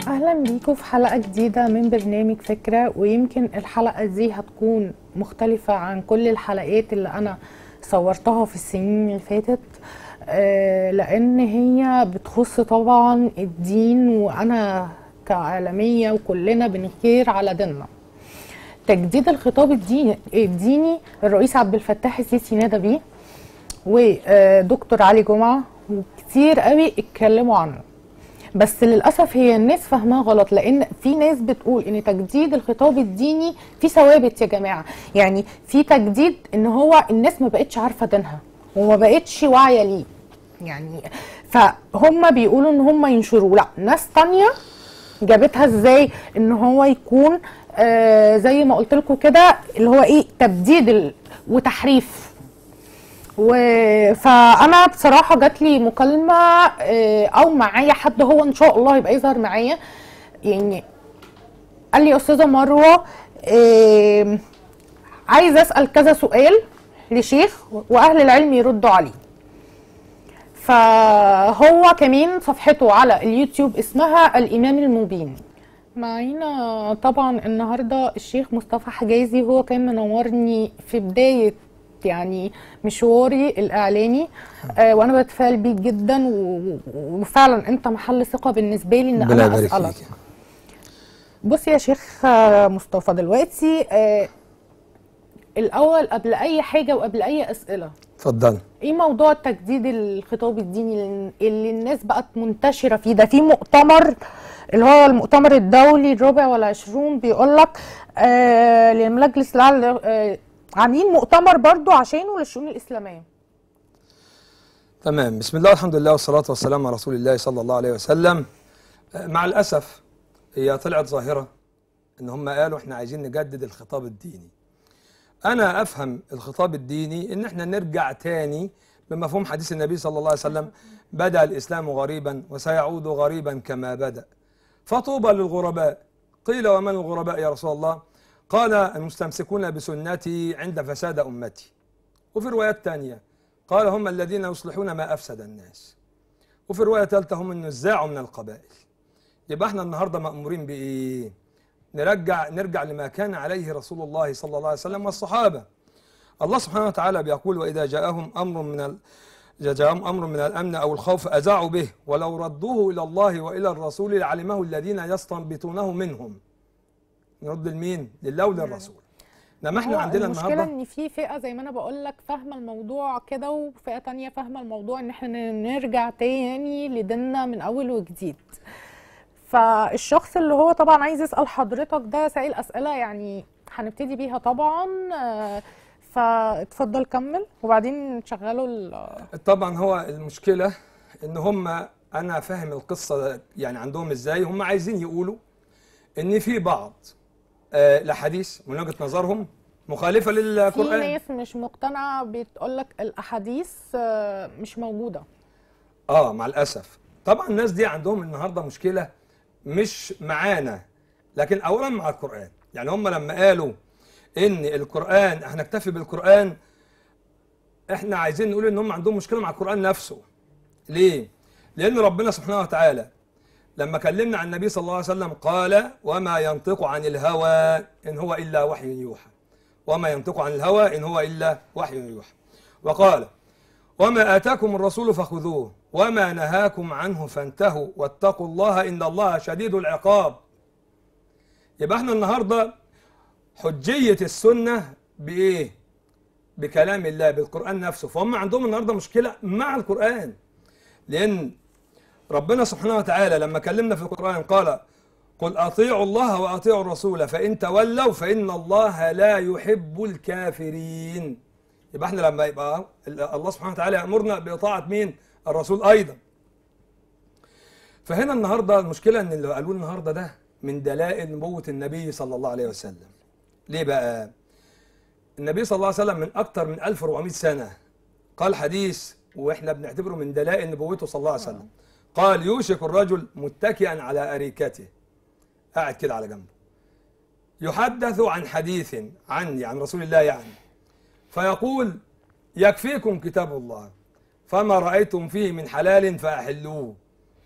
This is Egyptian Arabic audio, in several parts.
اهلا بيكم في حلقه جديده من برنامج فكره ويمكن الحلقه دي هتكون مختلفه عن كل الحلقات اللي انا صورتها في السنين اللي فاتت آه، لان هي بتخص طبعا الدين وانا كعالميه وكلنا بنغير على ديننا تجديد الخطاب الديني الديني الرئيس عبد الفتاح السيسي نادى بيه ودكتور علي جمعه وكتير قوي اتكلموا عنه بس للاسف هي الناس فاهماه غلط لان في ناس بتقول ان تجديد الخطاب الديني في ثوابت يا جماعه يعني في تجديد ان هو الناس ما بقتش عارفه دينها وما بقتش واعيه ليه يعني فهم بيقولوا ان هم ينشروه لا ناس تانية جابتها ازاي ان هو يكون آه زي ما قلت لكم كده اللي هو ايه تبديد ال- وتحريف و... فانا بصراحه جات لي مكالمه آه، او معايا حد هو ان شاء الله يبقى يظهر معايا يعني قال لي يا استاذه مروه آه، عايز اسال كذا سؤال لشيخ واهل العلم يردوا عليه فهو كمان صفحته على اليوتيوب اسمها الامام المبين معانا طبعا النهارده الشيخ مصطفى حجازي هو كان منورني في بدايه يعني مشواري الاعلامي آه وانا بتفائل بيك جدا و- و- وفعلا انت محل ثقه بالنسبه لي ان ربنا انا يبارك اسالك فيك بص يا شيخ آه، مصطفى دلوقتي آه الاول قبل اي حاجه وقبل اي اسئله اتفضل ايه موضوع تجديد الخطاب الديني اللي- اللي الناس بقت منتشره فيه ده في مؤتمر اللي هو المؤتمر الدولي الرابع والعشرون بيقول لك آه للمجلس الاعلى آه عاملين مؤتمر برضو عشانه للشؤون الاسلاميه تمام بسم الله والحمد لله والصلاة والسلام على رسول الله صلى الله عليه وسلم آه، مع الأسف هي طلعت ظاهرة إن هم قالوا إحنا عايزين نجدد الخطاب الديني أنا أفهم الخطاب الديني إن إحنا نرجع تاني بمفهوم حديث النبي صلى الله عليه وسلم بدأ الإسلام غريبا وسيعود غريبا كما بدأ فطوبى للغرباء قيل ومن الغرباء يا رسول الله قال المستمسكون بسنتي عند فساد أمتي وفي روايات تانية قال هم الذين يصلحون ما أفسد الناس وفي رواية ثالثة هم النزاع من القبائل يبقى احنا النهاردة مأمورين بإيه نرجع نرجع لما كان عليه رسول الله صلى الله عليه وسلم والصحابة الله سبحانه وتعالى بيقول وإذا جاءهم أمر من ال... إذا جاءهم أمر من الأمن أو الخوف أذاعوا به ولو ردوه إلى الله وإلى الرسول لعلمه الذين يستنبطونه منهم نرد لمين؟ لله وللرسول إنما احنا هو عندنا المشكله النهارده ان في فئه زي ما انا بقول لك فاهمه الموضوع كده وفئه تانية فاهمه الموضوع ان احنا نرجع تاني لديننا من اول وجديد فالشخص اللي هو طبعا عايز يسال حضرتك ده سائل اسئله يعني هنبتدي بيها طبعا آه، فاتفضل كمل وبعدين نشغلوا ال- طبعا هو المشكلة ان هم انا فاهم القصة يعني عندهم ازاي هم عايزين يقولوا ان في بعض آه، الاحاديث من وجهة نظرهم مخالفة في للقرآن ناس مش مقتنعه بتقول لك الاحاديث آه، مش موجوده اه مع الاسف طبعا الناس دي عندهم النهارده مشكلة مش معانا لكن اولا مع القرآن يعني هم لما قالوا ان القرآن هنكتفي بالقرآن احنا عايزين نقول ان هم عندهم مشكلة مع القرآن نفسه ليه؟ لأن ربنا سبحانه وتعالى لما كلمنا عن النبي صلى الله عليه وسلم قال وما ينطق عن الهوى إن هو إلا وحي يوحى وما ينطق عن الهوى إن هو إلا وحي يوحى وقال وما آتاكم الرسول فخذوه وما نهاكم عنه فانتهوا واتقوا الله إن الله شديد العقاب يبقى احنا النهاردة حجية السنة بإيه؟ بكلام الله بالقرآن نفسه فهم عندهم النهاردة مشكلة مع القرآن لأن ربنا سبحانه وتعالى لما كلمنا في القرآن قال قل أطيعوا الله وأطيعوا الرسول فإن تولوا فإن الله لا يحب الكافرين يبقى احنا لما يبقى الله سبحانه وتعالى يأمرنا بإطاعة مين؟ الرسول أيضا فهنا النهاردة المشكلة أن اللي قالوه النهاردة ده من دلائل نبوة النبي صلى الله عليه وسلم ليه بقى؟ النبي صلى الله عليه وسلم من أكثر من 1400 سنة قال حديث واحنا بنعتبره من دلائل نبوته صلى الله عليه وسلم قال يوشك الرجل متكئا على أريكته قاعد كده على جنبه يحدث عن حديث عني عن رسول الله يعني فيقول يكفيكم كتاب الله فما رأيتم فيه من حلال فأحلوه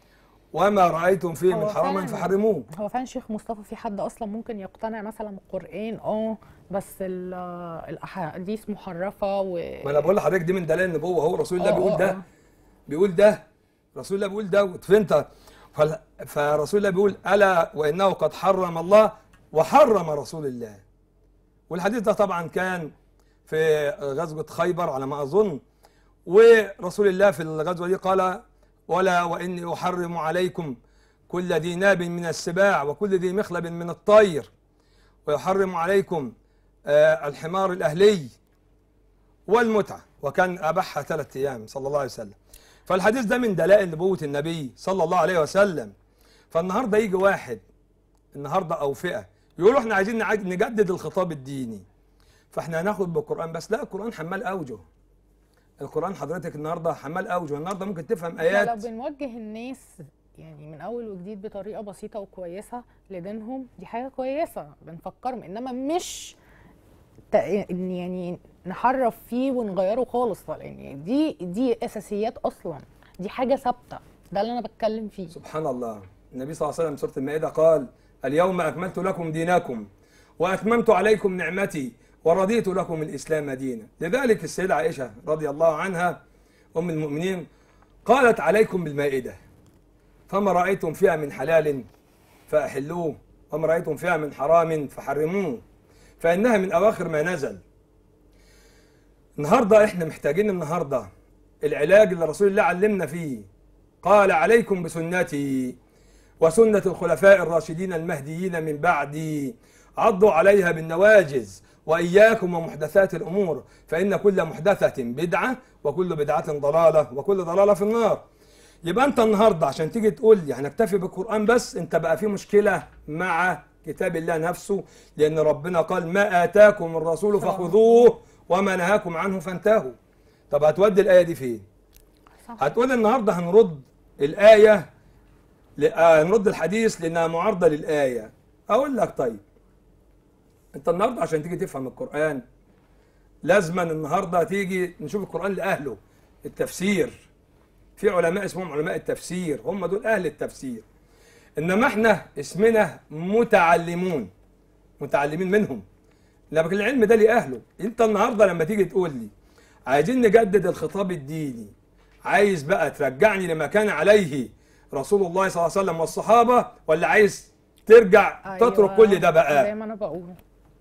وما رايتم فيه من هو حرام فعلاً- فحرموه هو فعلا شيخ مصطفى في حد اصلا ممكن يقتنع مثلا بالقران اه بس ال- الاحاديث محرفه و ما انا بقول لحضرتك دي من دلائل النبوه هو رسول الله آه، بيقول آه، ده آه. بيقول ده رسول الله بيقول ده فانت فل- فرسول الله بيقول الا وانه قد حرم الله وحرم رسول الله والحديث ده طبعا كان في غزوه خيبر على ما اظن ورسول الله في الغزوه دي قال ولا واني احرم عليكم كل ذي ناب من السباع وكل ذي مخلب من الطير ويحرم عليكم آه، الحمار الاهلي والمتعة وكان أبحها ثلاثة أيام صلى الله عليه وسلم فالحديث ده من دلائل نبوة النبي صلى الله عليه وسلم فالنهاردة يجي واحد النهاردة أو فئة يقولوا احنا عايزين نعج- نجدد الخطاب الديني فاحنا هناخد بالقرآن بس لا القرآن حمال أوجه القرآن حضرتك النهاردة حمال أوجه النهاردة ممكن تفهم احنا لو آيات بنوجه الناس يعني من اول وجديد بطريقه بسيطه وكويسه لدينهم دي حاجه كويسه بنفكرهم انما مش ت- إن يعني نحرف فيه ونغيره خالص لان دي دي اساسيات اصلا دي حاجه ثابته ده اللي انا بتكلم فيه سبحان الله النبي صلى الله عليه وسلم سورة المائدة قال اليوم أكملت لكم دينكم وأتممت عليكم نعمتي ورضيت لكم الإسلام دينا لذلك السيدة عائشة رضي الله عنها أم المؤمنين قالت عليكم بالمائدة فما رأيتم فيها من حلال فأحلوه وما رأيتم فيها من حرام فحرموه فإنها من أواخر ما نزل النهاردة إحنا محتاجين النهاردة العلاج اللي رسول الله علمنا فيه قال عليكم بسنتي وسنة الخلفاء الراشدين المهديين من بعدي عضوا عليها بالنواجز وإياكم ومحدثات الأمور فإن كل محدثة بدعة وكل بدعة ضلالة وكل ضلالة في النار يبقى أنت النهاردة عشان تيجي تقول لي هنكتفي بالقرآن بس أنت بقى في مشكلة مع كتاب الله نفسه لأن ربنا قال ما آتاكم الرسول فخذوه وما نهاكم عنه فانتهوا طب هتودي الآية دي فين؟ صح. هتقول النهارده هنرد الآية ل- آه، هنرد الحديث لأنها معارضة للآية أقول لك طيب أنت النهارده عشان تيجي تفهم القرآن لازما النهارده تيجي نشوف القرآن لأهله التفسير في علماء اسمهم علماء التفسير هم دول أهل التفسير إنما إحنا اسمنا متعلمون متعلمين منهم لكن العلم ده لأهله أنت النهارده لما تيجي تقول لي عايزين نجدد الخطاب الديني عايز بقى ترجعني لما كان عليه رسول الله صلى الله عليه وسلم والصحابة ولا عايز ترجع تترك كل ده زي بقى ما انا بقول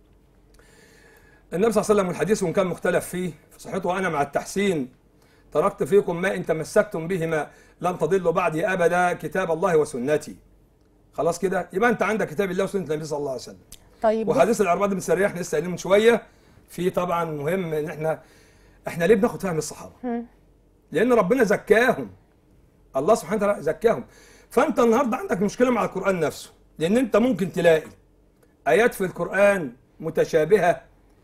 النبي صلى الله عليه وسلم والحديث وان كان مختلف فيه في صحته وانا مع التحسين تركت فيكم ما ان تمسكتم بهما لن تضلوا بعدي ابدا كتاب الله وسنتي خلاص كده يبقى انت عندك كتاب الله وسنه النبي صلى الله عليه وسلم طيب بص- وحديث العرباض بن سريح احنا لسه قايلين من شويه في طبعا مهم ان احنا احنا ليه بناخد فهم الصحابه؟ مم. لان ربنا زكاهم الله سبحانه وتعالى زكاهم فانت النهارده عندك مشكله مع القران نفسه لان انت ممكن تلاقي ايات في القران متشابهه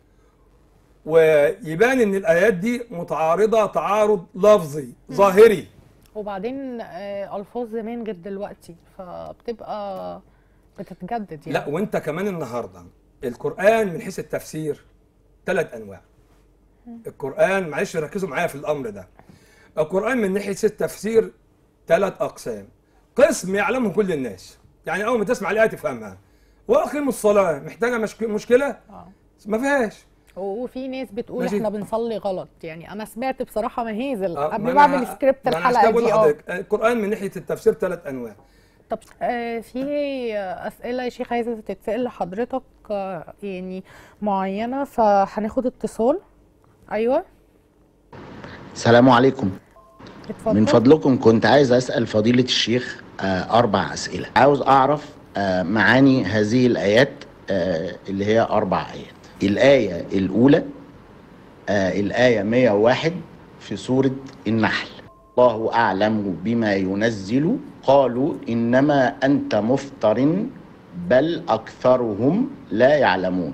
ويبان ان الايات دي متعارضه تعارض لفظي ظاهري وبعدين آه، الفاظ زمان غير دلوقتي فبتبقى بتتجدد يعني لا وانت كمان النهارده القران من حيث التفسير ثلاث انواع القران معلش ركزوا معايا في الامر ده القران من ناحيه التفسير ثلاث اقسام قسم يعلمه كل الناس يعني اول ما تسمع الايه تفهمها واقيموا الصلاه محتاجه مشك... مشكله آه. ما فيهاش وفي ناس بتقول ماشي. احنا بنصلي غلط يعني انا سمعت بصراحه مهازل آه، قبل ما ما أنا- اعمل سكريبت ما أنا عشان الحلقه بقول دي اه لحضرتك، القران من ناحيه التفسير ثلاث انواع طب آه في اسئله يا شيخ عايزه تتسال لحضرتك آه يعني معينه فهناخد اتصال ايوه السلام عليكم اتفضل من فضلكم كنت عايز أسأل فضيلة الشيخ آه، أربع أسئلة عاوز أعرف آه، معاني هذه الآيات آه، اللي هي أربع آيات الآية الأولى آه، الآية 101 في سورة النحل الله أعلم بما ينزل قالوا إنما أنت مفتر بل أكثرهم لا يعلمون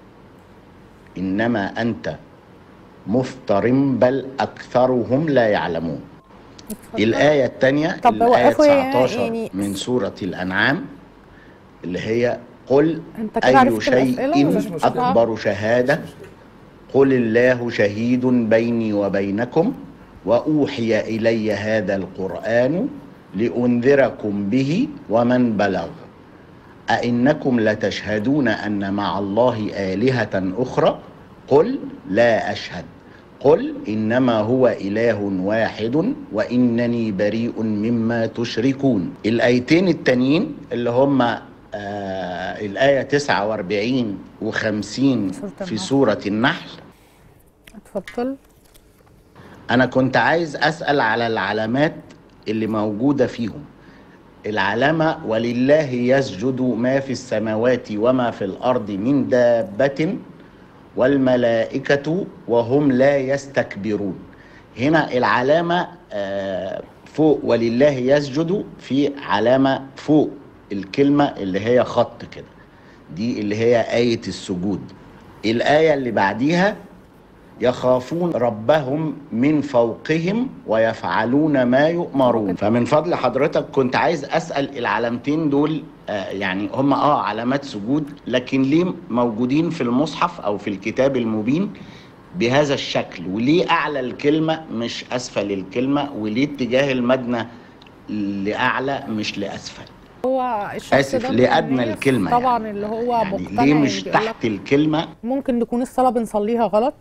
إنما أنت مفتر بل أكثرهم لا يعلمون اتفضل. الآية الثانية طب الآية وقفوا يا- 19 يعني- من سورة الأنعام اللي هي قل انت كده عرفت أي الأسئلة شيء ولا مش مشكلة. أكبر شهادة قل الله شهيد بيني وبينكم وأوحي إلي هذا القرآن لأنذركم به ومن بلغ أئنكم لتشهدون أن مع الله آلهة أخرى قل لا أشهد قل إنما هو إله واحد وإنني بريء مما تشركون الآيتين التانيين اللي هم آه الآية 49 و50 سورة في النحل. سورة النحل اتفضل أنا كنت عايز أسأل على العلامات اللي موجودة فيهم العلامة ولله يسجد ما في السماوات وما في الأرض من دابة والملائكة وهم لا يستكبرون هنا العلامة آه، فوق ولله يسجد في علامة فوق الكلمة اللي هي خط كده دي اللي هي آية السجود الآية اللي بعديها يخافون ربهم من فوقهم ويفعلون ما يؤمرون فمن فضل حضرتك كنت عايز اسال العلامتين دول آه، يعني هم اه علامات سجود لكن ليه موجودين في المصحف او في الكتاب المبين بهذا الشكل وليه اعلى الكلمه مش اسفل الكلمه وليه اتجاه المدنى لاعلى مش لاسفل هو الشخص آسف، ده لأدنى بالناس الكلمة طبعا يعني. اللي هو يعني مقتنع ليه مش بيقول لك تحت الكلمه ممكن نكون الصلاه بنصليها غلط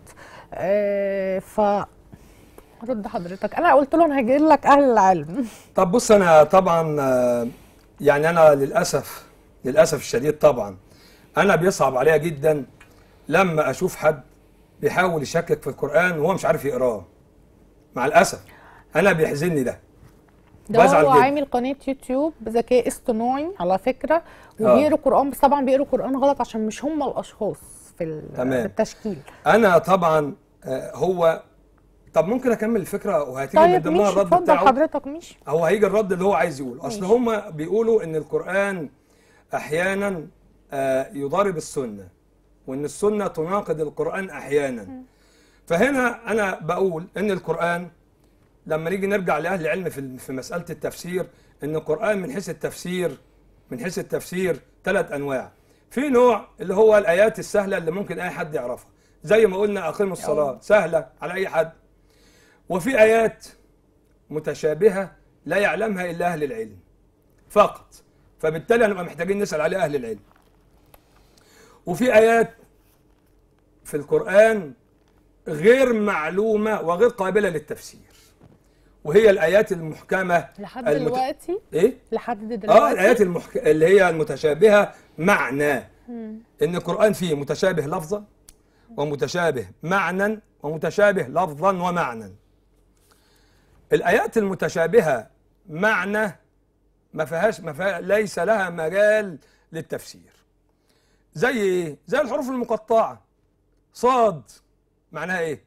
آه ف رد حضرتك انا قلت له انا هجيب لك اهل العلم طب بص انا طبعا آه، يعني انا للاسف للاسف الشديد طبعا انا بيصعب عليا جدا لما اشوف حد بيحاول يشكك في القران وهو مش عارف يقراه مع الاسف انا بيحزنني ده ده بزعل هو جدا. عامل قناه يوتيوب بذكاء اصطناعي على فكره آه. وبيقروا قران بس طبعا بيقروا قران غلط عشان مش هم الاشخاص في ال- تمام. في التشكيل انا طبعا آه، هو طب ممكن اكمل الفكره وهتيجي من طيب ضمنها ماشي الرد اتفضل بتاعه حضرتك ماشي هو هيجي الرد اللي هو عايز يقوله اصل ماشي. هم بيقولوا ان القران احيانا آه، يضارب السنه وان السنه تناقض القران احيانا فهنا انا بقول ان القران لما نيجي نرجع لاهل العلم في في مساله التفسير ان القران من حيث التفسير من حيث التفسير ثلاث انواع في نوع اللي هو الايات السهله اللي ممكن اي حد يعرفها زي ما قلنا اقيموا الصلاه سهله على اي حد وفي ايات متشابهه لا يعلمها الا اهل العلم فقط فبالتالي هنبقى محتاجين نسال عليها اهل العلم وفي ايات في القران غير معلومه وغير قابله للتفسير وهي الايات المحكمه لحد المت- دلوقتي ايه لحد دلوقتي اه الايات المحك... اللي هي المتشابهه معنى ان القران فيه متشابه لفظا ومتشابه معنى ومتشابه لفظا ومعنى الايات المتشابهه معنى ما فيهاش ما فيها ليس لها مجال للتفسير زي ايه زي الحروف المقطعه صاد معناها ايه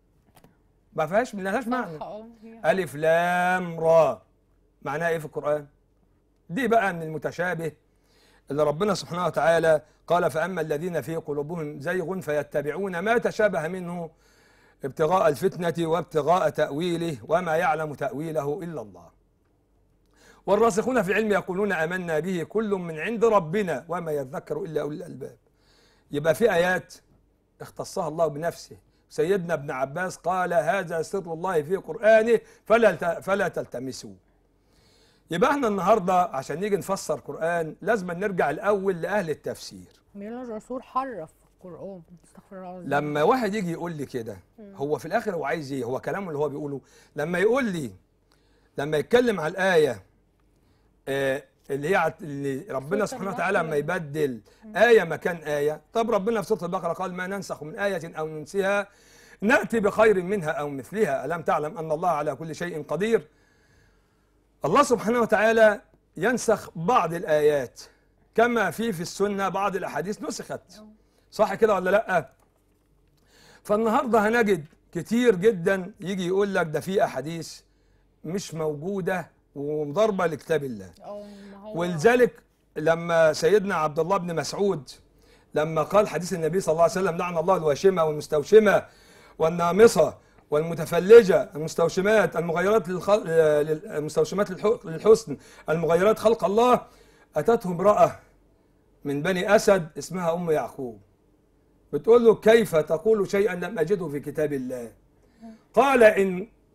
ما فيهاش ما لهاش معنى اه ألف لام را معناها إيه في القرآن؟ دي بقى من المتشابه اللي ربنا سبحانه وتعالى قال فأما الذين في قلوبهم زيغ فيتبعون ما تشابه منه ابتغاء الفتنة وابتغاء تأويله وما يعلم تأويله إلا الله والراسخون في العلم يقولون آمنا به كل من عند ربنا وما يذكر إلا أولي الألباب يبقى في آيات اختصها الله بنفسه سيدنا ابن عباس قال هذا سر الله في قرآنه فلا ت- فلا تلتمسوه يبقى احنا النهارده عشان نيجي نفسر قرآن لازم نرجع الأول لأهل التفسير مين الرسول حرف القران استغفر الله العظيم لما واحد يجي يقول لي كده هو في الآخر هو عايز ايه هو كلامه اللي هو بيقوله لما يقول لي لما يتكلم على الآية آه، اللي هي عت- اللي ربنا سورة سبحانه وتعالى البقرة. لما يبدل آية مكان آية طب ربنا في سورة البقرة قال ما ننسخ من آية أو ننسها نأتي بخير منها أو مثلها ألم تعلم أن الله على كل شيء قدير الله سبحانه وتعالى ينسخ بعض الآيات كما في في السنة بعض الأحاديث نسخت صح كده ولا لأ فالنهاردة هنجد كتير جدا يجي يقول لك ده في أحاديث مش موجودة ومضاربة لكتاب الله اه ما هو ولذلك لما سيدنا عبد الله بن مسعود لما قال حديث النبي صلى الله عليه وسلم لعن الله الواشمة والمستوشمة والنامصة والمتفلجة المستوشمات المغيرات للخل... المستوشمات للح- للحسن المغيرات خلق الله أتته امرأة من بني أسد اسمها أم يعقوب بتقول له كيف تقول شيئا لم أجده في كتاب الله قال إن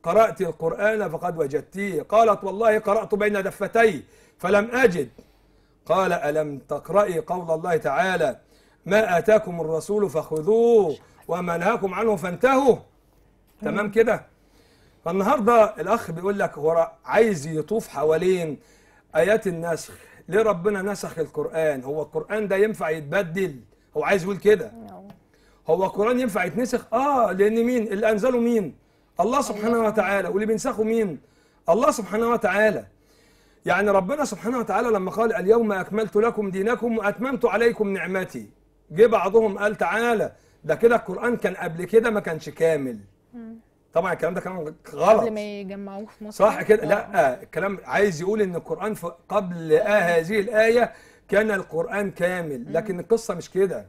قرأت القرآن فقد وجدتيه قالت والله قرأت بين دفتي فلم أجد قال ألم تقرأي قول الله تعالى ما آتاكم الرسول فخذوه وما نهاكم عنه فانتهوا تمام كده فالنهارده الأخ بيقول لك هو عايز يطوف حوالين آيات النسخ ليه ربنا نسخ القرآن هو القرآن ده ينفع يتبدل هو عايز يقول كده هو القرآن ينفع يتنسخ اه لأن مين اللي أنزله مين الله سبحانه وتعالى واللي بينسخه مين الله سبحانه وتعالى يعني ربنا سبحانه وتعالى لما قال اليوم أكملت لكم دينكم وأتممت عليكم نعمتي جه بعضهم قال تعالى ده كده القرآن كان قبل كده ما كانش كامل طبعا الكلام ده كان غلط قبل ما يجمعوه في مصر صح كده آه. لا الكلام عايز يقول ان القرآن في- قبل آه هذه الآية كان القرآن كامل لكن القصة مش كده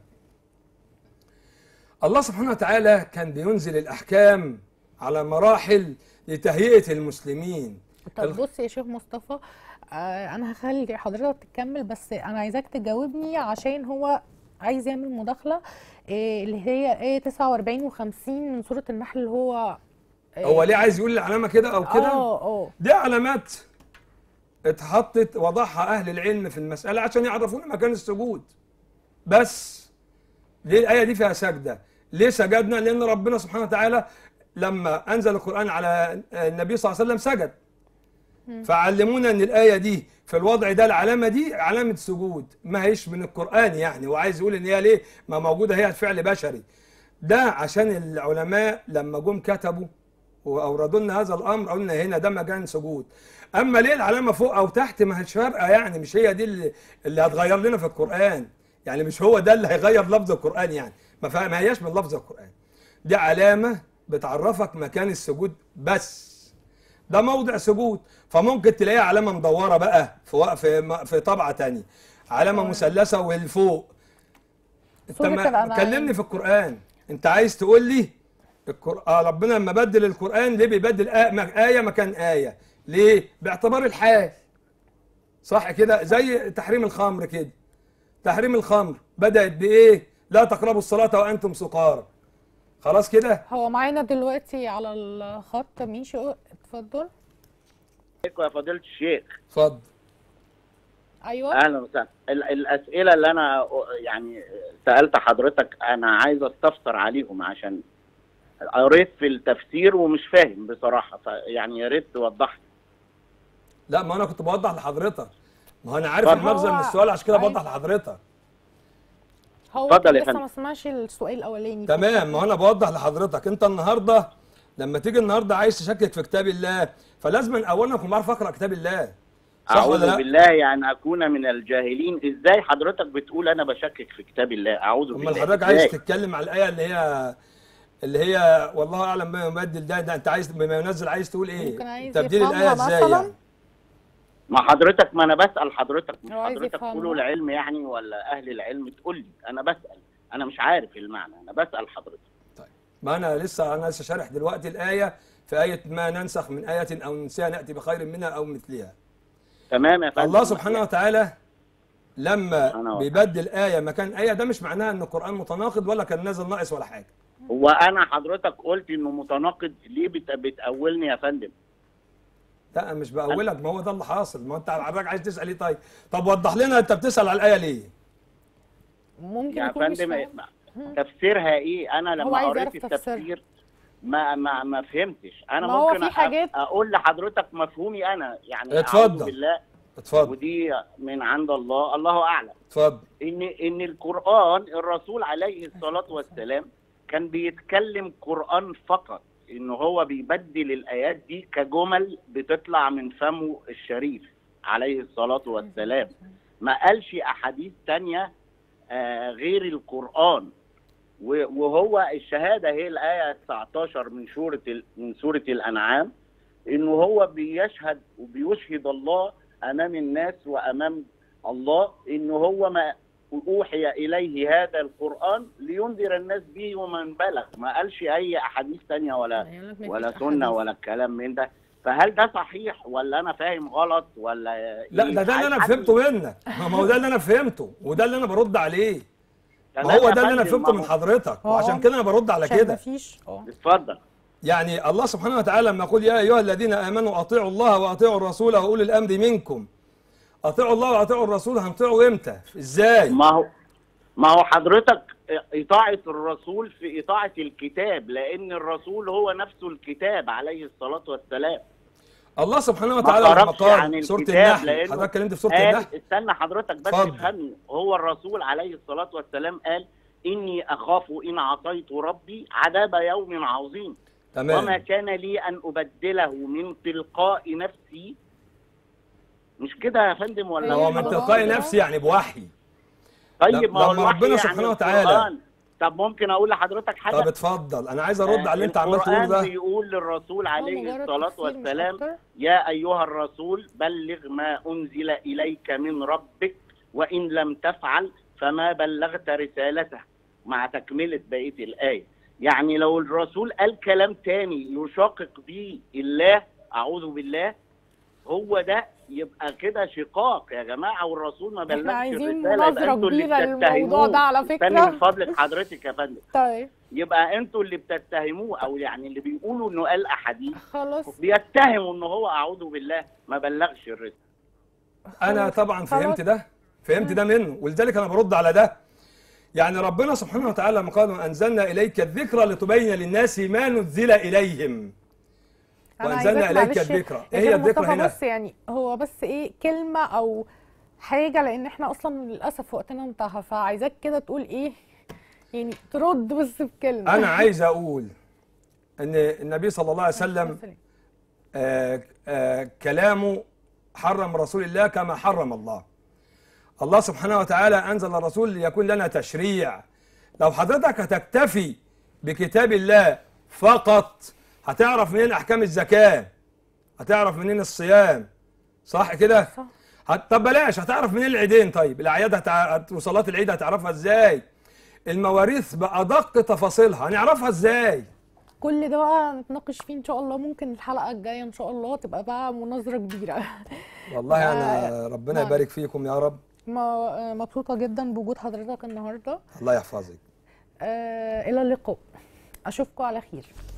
الله سبحانه وتعالى كان بينزل الأحكام على مراحل لتهيئة المسلمين طب بص يا شيخ مصطفى آه انا هخلي حضرتك تكمل بس انا عايزاك تجاوبني عشان هو عايز يعمل مداخله إيه اللي هي ايه 49 و50 من سوره النحل اللي هو إيه هو ليه عايز يقول العلامة كده أو كده اه اه دي علامات اتحطت وضعها أهل العلم في المسألة عشان يعرفونا مكان السجود بس ليه الآية دي فيها سجدة ليه سجدنا لأن ربنا سبحانه وتعالى لما أنزل القرآن على النبي صلى الله عليه وسلم سجد فعلمونا ان الايه دي في الوضع ده العلامه دي علامه سجود ما هيش من القران يعني وعايز يقول ان هي ليه ما موجوده هي فعل بشري ده عشان العلماء لما جم كتبوا واوردوا لنا هذا الامر قلنا هنا ده مكان سجود اما ليه العلامه فوق او تحت ما هيش فارقه يعني مش هي دي اللي, اللي هتغير لنا في القران يعني مش هو ده اللي هيغير لفظ القران يعني ما فا- ما هياش من لفظ القران دي علامه بتعرفك مكان السجود بس ده موضع سجود فممكن تلاقيها علامه مدوره بقى في وق- في م- في طبعه تانية علامه مثلثه والفوق انت سورة ما الأنعام. كلمني في القران انت عايز تقول لي القر... آه ربنا لما بدل القران ليه بيبدل آية, م- ايه مكان ايه ليه باعتبار الحال صح كده زي تحريم الخمر كده تحريم الخمر بدات بايه لا تقربوا الصلاه وانتم سكارى خلاص كده هو معانا دلوقتي على الخط ماشي اتفضل عليكم يا فضيلة الشيخ اتفضل ايوه اهلا وسهلا ال- الاسئله اللي انا يعني سالت حضرتك انا عايز استفسر عليهم عشان قريت في التفسير ومش فاهم بصراحه فيعني يا ريت توضح لي. لا ما انا كنت بوضح لحضرتك ما هو انا عارف طب المغزى من هو السؤال عشان كده عايز- بوضح لحضرتك هو اتفضل كان يا لسه فندم. ما سمعش السؤال الاولاني تمام ما هو انا بوضح لحضرتك انت النهارده لما تيجي النهارده عايز تشكك في كتاب الله فلازم اولا اكون بعرف اقرا كتاب الله صح ولا اعوذ لا؟ بالله يعني اكون من الجاهلين ازاي حضرتك بتقول انا بشكك في كتاب الله اعوذ بالله امال حضرتك إزاي؟ عايز تتكلم على الايه اللي هي اللي هي والله اعلم بما يبدل ده ده انت عايز بما ينزل عايز تقول ايه؟ ممكن عايز تبديل يفهمها الايه ازاي مثلاً؟ يعني؟ ما حضرتك ما انا بسال حضرتك مش هو عايز حضرتك يفهمها. تقولوا العلم يعني ولا اهل العلم تقول لي انا بسال انا مش عارف المعنى انا بسال حضرتك طيب ما انا لسه انا لسه شارح دلوقتي الايه في ايه ما ننسخ من ايه او ننسيها ناتي بخير منها او مثلها تمام يا فندم الله سبحانه وتعالى لما سبحانه وتعالى. بيبدل آية مكان آية ده مش معناها إن القرآن متناقض ولا كان نازل ناقص ولا حاجة. هو انا حضرتك قلت انه متناقض ليه بت... بتأولني يا فندم لا مش بأولك ما هو ده اللي حاصل ما أنت حضرتك عايز تسأل إيه طيب؟ طب وضح لنا أنت بتسأل على الآية ليه؟ ممكن يا يكون مش فندم فاهم. تفسيرها ايه انا هو لما عايز قريت يعرف تفسيرها. التفسير ما ما ما فهمتش انا ما هو ممكن في أ- حاجات- اقول لحضرتك مفهومي انا يعني اتفضل. أعوذ بالله اتفضل ودي من عند الله الله اعلم اتفضل ان ان القران الرسول عليه الصلاه والسلام كان بيتكلم قران فقط ان هو بيبدل الايات دي كجمل بتطلع من فمه الشريف عليه الصلاه والسلام ما قالش احاديث تانية آه، غير القران و- وهو الشهاده هي الايه 19 من سوره ال- من سوره الانعام انه هو بيشهد وبيشهد الله امام الناس وامام الله انه هو ما اوحي اليه هذا القران لينذر الناس به ومن بلغ ما قالش اي احاديث تانية ولا يعني لك ما ولا فيش سنه أحاديث. ولا الكلام من ده فهل ده صحيح ولا انا فاهم غلط ولا لا إيه؟ ده ده اللي أنا عايز فهمته حد- منك ما هو ده اللي أنا فهمته وده اللي أنا برد عليه تمام ما هو يا ده اللي أنا فندم، فهمته ما من هو- حضرتك هو وعشان كده أنا برد على عشان كده مفيش اه اتفضل يعني الله سبحانه وتعالى لما يقول يا ايها الذين امنوا اطيعوا الله واطيعوا الرسول واولي الامر منكم اطيعوا الله واطيعوا الرسول هنطيعوا امتى ازاي ما هو ما هو حضرتك إطاعة الرسول في إطاعة الكتاب لأن الرسول هو نفسه الكتاب عليه الصلاة والسلام الله سبحانه ما وتعالى لما خرجش عن قال سوره الكتاب النحل لأنه حضرتك اتكلمت في سوره قال النحل استنى حضرتك بس اتفضل. افهمني هو الرسول عليه الصلاة والسلام قال إني أخاف إن عصيت ربي عذاب يوم عظيم وما تمام كان لي أن أبدله من تلقاء نفسي مش كده يا فندم ولا هو أيوة، من طبعاً. تلقاء نفسي يعني بوحي طيب ما هو لما الوحي ربنا يعني سبحانه وتعالى- القرآن. طب ممكن أقول لحضرتك حاجة طب اتفضل انا عايز ارد على اللي انت عمال القرآن تقوله ده بيقول للرسول عليه مجرد الصلاة تفسير مش والسلام أكتر. يا أيها الرسول بلغ ما أنزل إليك من ربك وإن لم تفعل فما بلغت رسالته مع تكملة بقية الآية يعني لو الرسول قال كلام تاني يشاقق به الله أعوذ بالله هو ده يبقى كده شقاق يا جماعة والرسول ما بلغش احنا عايزين الرسالة يبقى مناظرة انتوا اللي كبيرة للموضوع بتتهموه. ده على استني فكرة من فضلك حضرتك يا فندم طيب يبقى انتوا اللي بتتهموه او يعني اللي بيقولوا انه قال احاديث خلاص بيتهموا ان هو اعوذ بالله ما بلغش الرسالة انا خلاص. طبعا خلاص. فهمت ده فهمت ده منه ولذلك انا برد على ده يعني ربنا سبحانه وتعالى لما قال انزلنا اليك الذكرى لتبين للناس ما نزل اليهم أنا وأنزلنا عايزاك إليك معلش الذكرى. يا إيه هي كابتن الذكرى مصطفى هنا؟ بس يعني هو بس ايه كلمة او حاجة لان احنا اصلا للاسف وقتنا انتهى فعايزاك كده تقول ايه يعني ترد بس بكلمة انا عايز اقول ان النبي صلى الله عليه وسلم آه آه كلامه حرم رسول الله كما حرم الله الله سبحانه وتعالى أنزل الرسول ليكون لنا تشريع لو حضرتك هتكتفي بكتاب الله فقط هتعرف منين أحكام الزكاة هتعرف منين الصيام صح كده صح. هت- طب بلاش هتعرف منين العيدين طيب الأعياد هتع... هت- وصلاه العيد هتعرفها ازاي المواريث بأدق تفاصيلها هنعرفها ازاي كل ده بقى نتناقش فيه ان شاء الله ممكن الحلقة الجاية ان شاء الله تبقى بقى مناظرة كبيرة والله أنا ربنا نعم. يبارك فيكم يا رب ما- مبسوطة جدا بوجود حضرتك النهاردة الله يحفظك آه إلى اللقاء أشوفكم على خير